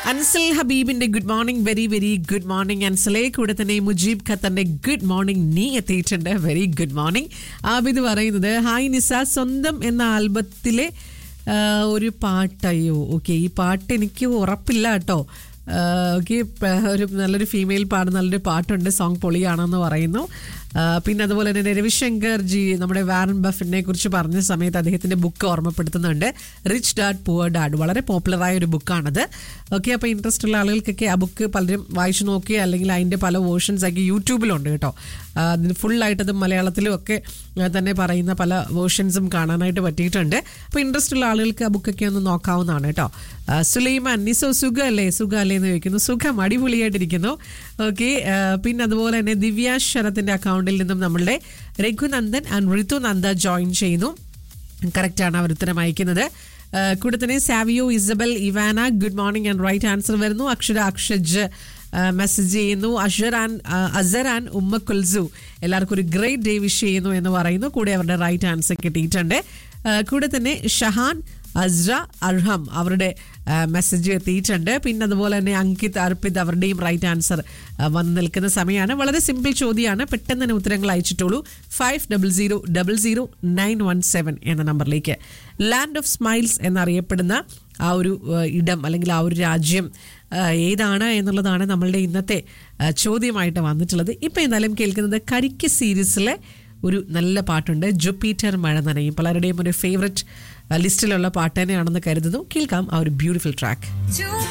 അൻസൽ ഹബീബിന്റെ good morning very very good morning അൻസലെ കൂടെ തന്നെ മുജീബ് ഖത്തറിന്റെ ഗുഡ് മോർണിംഗ് നീ എത്തിയിട്ടുണ്ട് വെരി ഗുഡ് മോർണിംഗ് ആബിദ് പറയുന്നത് ഹായ് നിസ സ്വന്തം എന്ന ആൽബത്തിലെ ആ, ഒരു പാട്ടയ്യോ ഓക്കെ ഈ പാട്ട് എനിക്ക് ഉറപ്പില്ല കേട്ടോ ഓക്കെ ഒരു നല്ലൊരു ഫീമെയിൽ പാടുന്ന നല്ലൊരു പാട്ടുണ്ട് സോങ് പൊളിയാണെന്ന് പറയുന്നു ആ, പിന്നെ അതുപോലെ തന്നെ രവിശങ്കർ ജി നമ്മുടെ വാരൻ ബഫിനെ കുറിച്ച് പറഞ്ഞ സമയത്ത് അദ്ദേഹത്തിന്റെ ബുക്ക് ഓർമ്മപ്പെടുത്തുന്നുണ്ട് റിച്ച് ഡാഡ് പുവർ ഡാഡ് വളരെ പോപ്പുലറായ ഒരു ബുക്കാണത് ഓക്കെ അപ്പോൾ ഇൻട്രസ്റ്റ് ഉള്ള ആളുകൾക്കൊക്കെ ആ ബുക്ക് പലരും വായിച്ചു നോക്കി അല്ലെങ്കിൽ അതിൻ്റെ പല വേർഷൻസ് ഒക്കെ യൂട്യൂബിലുണ്ട് കേട്ടോ ആ, അതിന് ഫുള്ളായിട്ടത് മലയാളത്തിലും ഒക്കെ ആ, തന്നെ പറയുന്ന പല വേർഷൻസും കാണാനായിട്ട് പറ്റിയിട്ടുണ്ട് അപ്പോൾ ഇൻട്രസ്റ്റ് ഉള്ള ആളുകൾക്ക് ആ ബുക്കൊക്കെ ഒന്ന് നോക്കാവുന്നതാണ് കേട്ടോ ആ, സുലൈമാൻ നിസോ സുഖമല്ലേ സുഖമല്ലേ എന്ന് ചോദിക്കുന്നു സുഖം അടിപൊളിയായിട്ടിരിക്കുന്നു ഓക്കെ പിന്നെ അതുപോലെ തന്നെ ദിവ്യ ശരത്തിന്റെ അക്കൗണ്ടിൽ നിന്നും നമ്മളുടെ രഘുനന്ദൻ ആൻഡ് ഋതു നന്ദ ജോയിൻ ചെയ്യുന്നു കറക്റ്റാണ് അവർ ഉത്തരം അയക്കുന്നത് ആ, കൂടെ തന്നെ Savio Isabel Ivana good morning and right answer വരുന്നു അക്ഷര അക്ഷജ് മെസ്സേജ് ചെയ്യുന്നു അഷറാൻ അസറാൻ ഉമ്മ കുൽസു എല്ലാവർക്കും ഒരു ഗ്രേറ്റ് ഡേ വിഷ് ചെയ്യുന്നു എന്ന് പറയുന്നു കൂടെ അവരുടെ റൈറ്റ് ആൻസർ കിട്ടിയിട്ടുണ്ട് ആ, കൂടെ തന്നെ ഷഹാൻ അസ്ര അർഹം അവരുടെ മെസ്സേജ് എത്തിയിട്ടുണ്ട് പിന്നെ അതുപോലെ തന്നെ അങ്കിത് അർപ്പിത് അവരുടെയും റൈറ്റ് ആൻസർ വന്ന് നിൽക്കുന്ന സമയമാണ് വളരെ സിമ്പിൾ ചോദ്യമാണ് പെട്ടെന്ന് തന്നെ ഉത്തരങ്ങൾ അയച്ചിട്ടുള്ളൂ five double zero double zero nine one seven എന്ന നമ്പറിലേക്ക് ലാൻഡ് ഓഫ് സ്മൈൽസ് എന്നറിയപ്പെടുന്ന ആ ഒരു ആ, ഇടം അല്ലെങ്കിൽ ആ ഒരു രാജ്യം ആ, ഏതാണ് എന്നുള്ളതാണ് നമ്മളുടെ ഇന്നത്തെ ആ, ചോദ്യമായിട്ട് വന്നിട്ടുള്ളത് ഇപ്പം എന്തായാലും കേൾക്കുന്നത് കരിക്ക് സീരീസിലെ ഒരു നല്ല പാട്ടുണ്ട് ജുപ്പീറ്റർ മഴ നനയും പലരുടെയും ഒരു ഫേവററ്റ് ലിസ്റ്റിലുള്ള പാട്ട് തന്നെയാണെന്ന് കരുതുന്നു കേൾക്കാം ആ ഒരു ബ്യൂട്ടിഫുൾ ട്രാക്ക്